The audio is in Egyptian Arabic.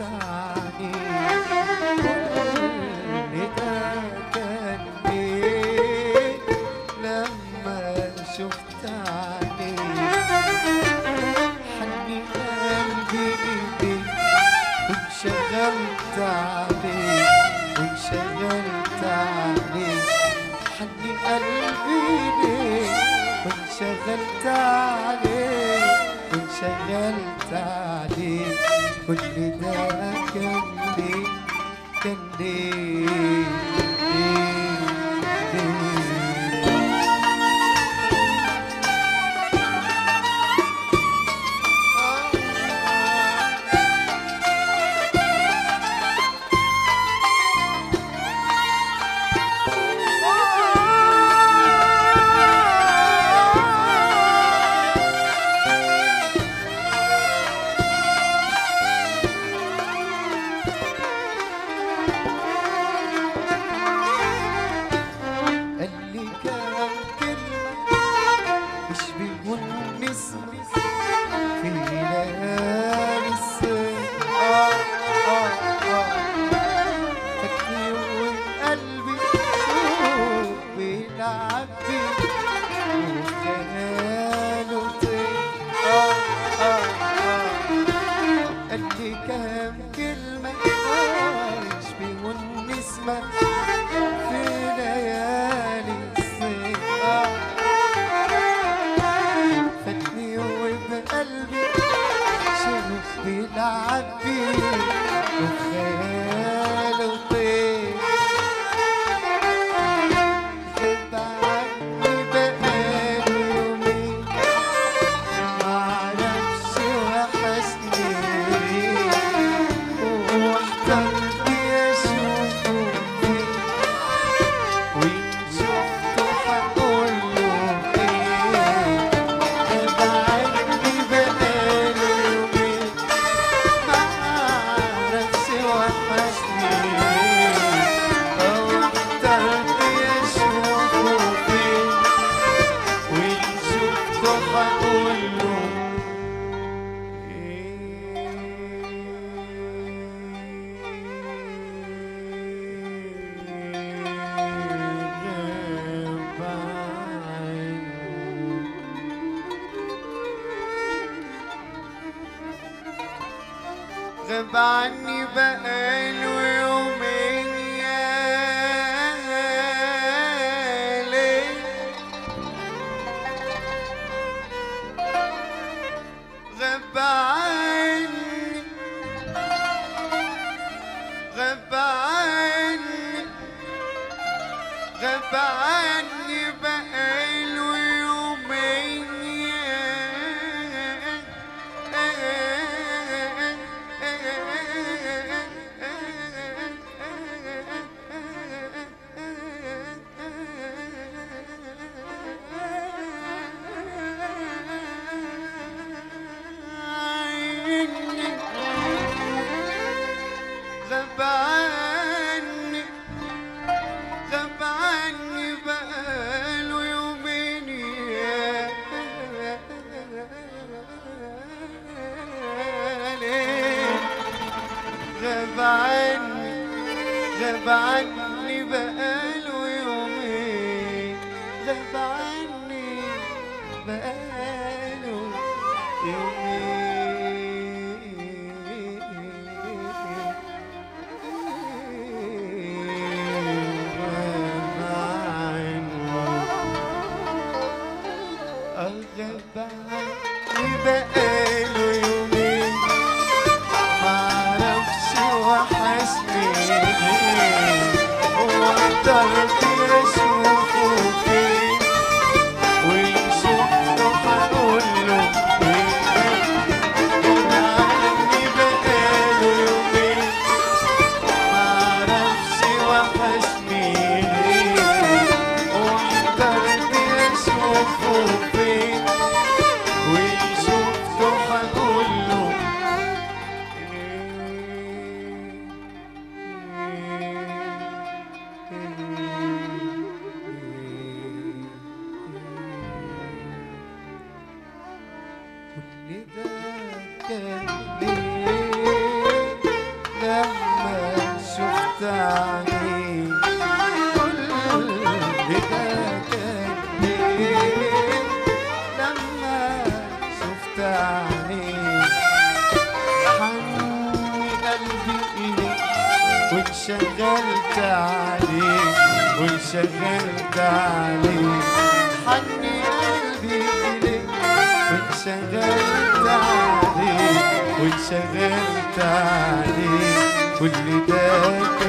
عني كل ده كان ليه لما شفت عليك حني قلبي إيديك وانشغلت عليك وانشغلت عليك حني قلبي ليك وانشغلت عليك وانشغلت عليك كل ده كان ليه كان ليه ليه ليه قال لي كلام كلمة مش بيقول نسمة في ليالي الصيف آه آه آه فكري وقلبي شوف بيلعب بيه وخياله طير آه آه آه قال لي كام كلمة آه مش بيقول نسمة في ليالي الصيف آه فاتني وبقلبي شوف بيلعب بيه وخياله طير غاب عني بقالي يومين معرفش وحشني واحترت اشوفه فين وان شفته هقول له ايه غاب عني بقالي يومين معرفش وحشني واحترت اشوفه فين وان شفته هقول له غاب عني بقاله يومين يا ليل غاب عني غاب عني غاب عني بقاله يومين غاب عني غاب عني بقاله يومين يا ليل غاب عني غاب عني بقاله يومين غاب عني بقاله يومين بقاله يومين معرفش وحشني واقدر اشوفه فين وان شفته لما شفت عينيك كل ده كان ليه لما شفت عينيك حني قلبي إليك وانشغلت عليك وانشغلت عليك حني قلبي إليك وانشغلت عليك وانشغلت عليك كل ده